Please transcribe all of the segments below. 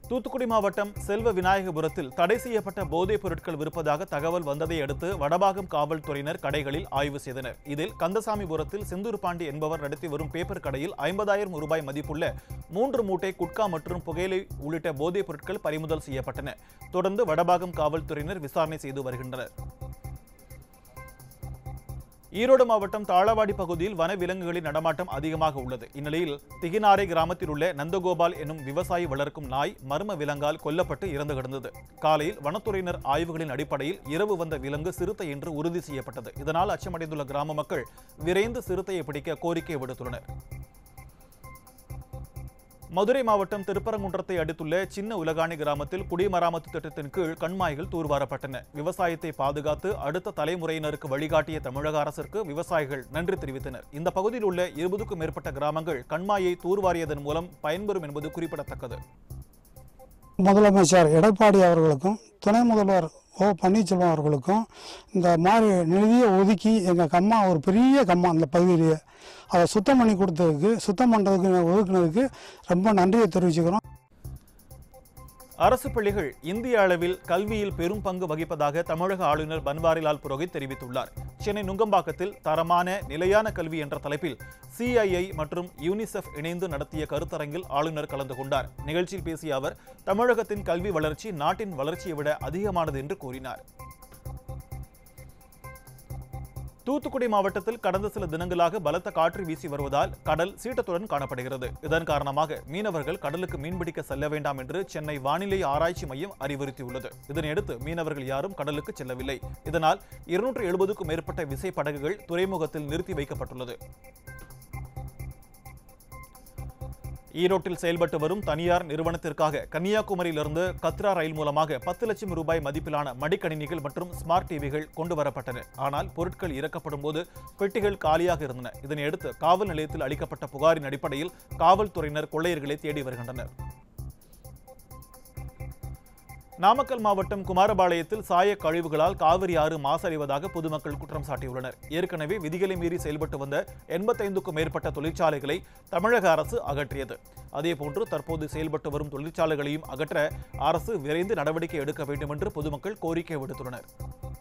தூத்துக்குடி மாவட்டம் செல்வ விநாயகபுரத்தில் தடை செய்யப்பட்ட போதைப் பொருட்கள் விற்பதாக தகவல் வந்ததை அடுத்து வடபாகம் காவல்துறையினர் கடைகளில் ஆய்வு செய்தனர் இதில் கந்தசாமிபுரத்தில் செந்தூர் பாண்டி என்பவர் நடத்தி வரும் பேப்பர் கடையில் ஐம்பதாயிரம் ரூபாய் மதிப்புள்ள மூன்று மூட்டை குட்கா மற்றும் புகையிலை உள்ளிட்ட போதைப் பொருட்கள் பறிமுதல் செய்யப்பட்டன தொடர்ந்து வடபாகம் காவல்துறையினர் விசாரணை செய்து வருகின்றனர் ஈரோடு மாவட்டம் தாளவாடி பகுதியில் வன விலங்குகளின் நடமாட்டம் அதிகமாக உள்ளது இந்நிலையில் திகினாரை கிராமத்தில் உள்ள நந்தகோபால் எனும் விவசாயி வளர்க்கும் நாய் மர்ம விலங்கால் கொல்லப்பட்டு இறந்து கிடந்தது காலையில் வனத்துறையினர் ஆய்வுகளின் அடிப்படையில் இரவு வந்த விலங்கு சிறுத்தை என்று உறுதி செய்யப்பட்டது இதனால் அச்சமடைந்துள்ள கிராம மக்கள் விரைந்து சிறுத்தையை பிடிக்க கோரிக்கை விடுத்துள்ளனர் மதுரை மாவட்டம் திருப்பரங்குன்றத்தை அடுத்துள்ள சின்ன உலகாணி கிராமத்தில் குடிமராமத்து திட்டத்தின் கீழ் கண்மாய்கள் தூர்வாரப்பட்டன விவசாயத்தை பாதுகாத்து அடுத்த தலைமுறையினருக்கு வழிகாட்டிய தமிழக அரசிற்கு விவசாயிகள் நன்றி தெரிவித்தனர் இந்த பகுதியில் உள்ள இருபதுக்கும் மேற்பட்ட கிராமங்கள் கண்மாயை தூர்வாரியதன் மூலம் பயன்பெறும் என்பது குறிப்பிடத்தக்கது முதலமைச்சர் எடப்பாடி அவர்களுக்கும் துணை முதல்வர் ஓ பன்னீர்செல்வம் அவர்களுக்கும் இந்த மாதிரி நிதியை ஒதுக்கி எங்கள் கம்மா ஒரு பெரிய கம்மா அந்த பகுதியிலேயே அதை சுத்தம் பண்ணி கொடுத்ததுக்கு சுத்தம் பண்ணுறதுக்கு ஒதுக்குனதுக்கு ரொம்ப நன்றியை தெரிவிச்சுக்கிறோம் அரசு பள்ளிகள் இந்திய அளவில் கல்வியில் பெரும் பங்கு வகிப்பதாக தமிழக ஆளுநர் பன்வாரிலால் புரோஹித் தெரிவித்துள்ளார் சென்னை நுங்கம்பாக்கத்தில் தரமான நிலையான கல்வி என்ற தலைப்பில் சிஐஐ மற்றும் யூனிசெஃப் இணைந்து நடத்திய கருத்தரங்கில் ஆளுநர் கலந்து கொண்டார் நிகழ்ச்சியில் பேசிய அவர் தமிழகத்தின் கல்வி வளர்ச்சி நாட்டின் வளர்ச்சியை விட அதிகமானது என்று கூறினார் தூத்துக்குடி மாவட்டத்தில் கடந்த சில தினங்களாக பலத்த காற்று வீசி வருவதால் கடல் சீற்றத்துடன் காணப்படுகிறது இதன் காரணமாக மீனவர்கள் கடலுக்கு மீன்பிடிக்க செல்ல வேண்டாம் என்று சென்னை வானிலை ஆராய்ச்சி மையம் அறிவுறுத்தியுள்ளது இதனையடுத்து மீனவர்கள் யாரும் கடலுக்கு செல்லவில்லை இதனால் இருநூற்று எழுபதுக்கும் மேற்பட்ட விசைப்படகுகள் துறைமுகத்தில் நிறுத்தி வைக்கப்பட்டுள்ளது ஈரோட்டில் செயல்பட்டு வரும் தனியார் நிறுவனத்திற்காக கன்னியாகுமரியிலிருந்து கத்ரா ரயில் மூலமாக பத்து லட்சம் ரூபாய் மதிப்பிலான மடிக்கணினிகள் மற்றும் ஸ்மார்ட் டிவிகள் கொண்டு வரப்பட்டன ஆனால் பொருட்கள் இறக்கப்படும் போது பெட்டிகள் காலியாக இருந்தன இதனையடுத்து காவல் நிலையத்தில் அளிக்கப்பட்ட புகாரின் அடிப்படையில் காவல்துறையினர் கொள்ளையர்களை தேடி வருகின்றனர் நாமக்கல் மாவட்டம் குமாரபாளையத்தில் சாய கழிவுகளால் காவிரி ஆறு மாசடைவதாக பொதுமக்கள் குற்றம் சாட்டியுள்ளனர் ஏற்கனவே விதிகளை மீறி செயல்பட்டு வந்த எண்பத்தைந்துக்கும் மேற்பட்ட தொழிற்சாலைகளை தமிழக அரசு அகற்றியது அதேபோன்று தற்போது செயல்பட்டு வரும் தொழிற்சாலைகளையும் அகற்ற அரசு விரைந்து நடவடிக்கை எடுக்க வேண்டும் என்று பொதுமக்கள் கோரிக்கை விடுத்துள்ளனர்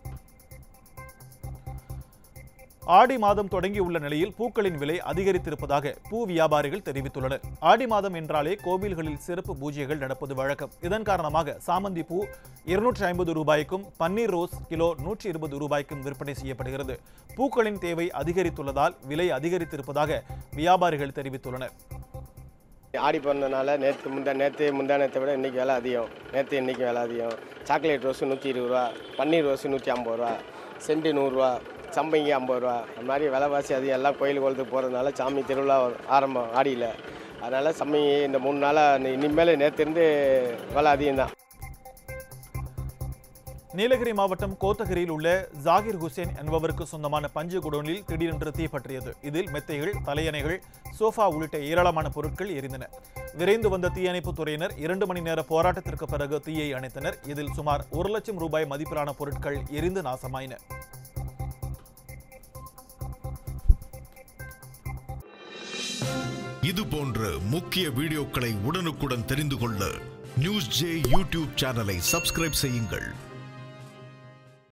ஆடி மாதம் தொடங்கியுள்ள நிலையில் பூக்களின் விலை அதிகரித்திருப்பதாக பூ வியாபாரிகள் தெரிவித்துள்ளனர் ஆடி மாதம் என்றாலே கோவில்களில் சிறப்பு பூஜைகள் நடப்பது வழக்கம் இதன் காரணமாக சாமந்தி பூ இருநூற்றி ஐம்பது ரூபாய்க்கும் பன்னீர் ரோஸ் கிலோ நூற்றி இருபது ரூபாய்க்கும் விற்பனை செய்யப்படுகிறது பூக்களின் தேவை அதிகரித்துள்ளதால் விலை அதிகரித்திருப்பதாக வியாபாரிகள் தெரிவித்துள்ளனர் ஆடி பிறந்தனால நேற்று முந்தா நேற்று முந்தா நேற்றை விட இன்றைக்கி விலை அதிகம் நேற்று இன்றைக்கி விலை அதிகம் சாக்லேட் ரோஸு நூற்றி இருபது ரூபா பன்னீர் ரோஸு நூற்றி ஐம்பது ரூபா செண்டு நூறுரூவா சம்பங்கி ஐம்பது ரூபா அந்த மாதிரி விலைவாசி அதிகம் எல்லாம் கோயில் குளத்துக்கு போகிறதுனால சாமி திருவிழா ஆரம்பம் ஆடியில் அதனால் சம்பங்கி இந்த மூணு நாளாக இனிமேல் நேற்றுருந்து விலை அதிகம்தான் நீலகிரி மாவட்டம் கோத்தகிரியில் உள்ள ஜாகிர் ஹுசேன் என்பவருக்கு சொந்தமான பஞ்சு குடோனில் திடீரென்று தீ பற்றியது இதில் மெத்தைகள் தலையணைகள் சோஃபா உள்ளிட்ட ஏராளமான பொருட்கள் எரிந்தன விரைந்து வந்த தீயணைப்புத் துறையினர் இரண்டு மணி நேர போராட்டத்திற்கு பிறகு தீயை அணைத்தனர் இதில் சுமார் ஒரு லட்சம் ரூபாய் மதிப்பிலான பொருட்கள் எரிந்து நாசமாயின இது போன்ற முக்கிய வீடியோக்களை உடனுக்குடன் தெரிந்து கொள்ள நியூஸ் ஜே யூடியூப் சேனலை சப்ஸ்கிரைப் செய்யுங்கள்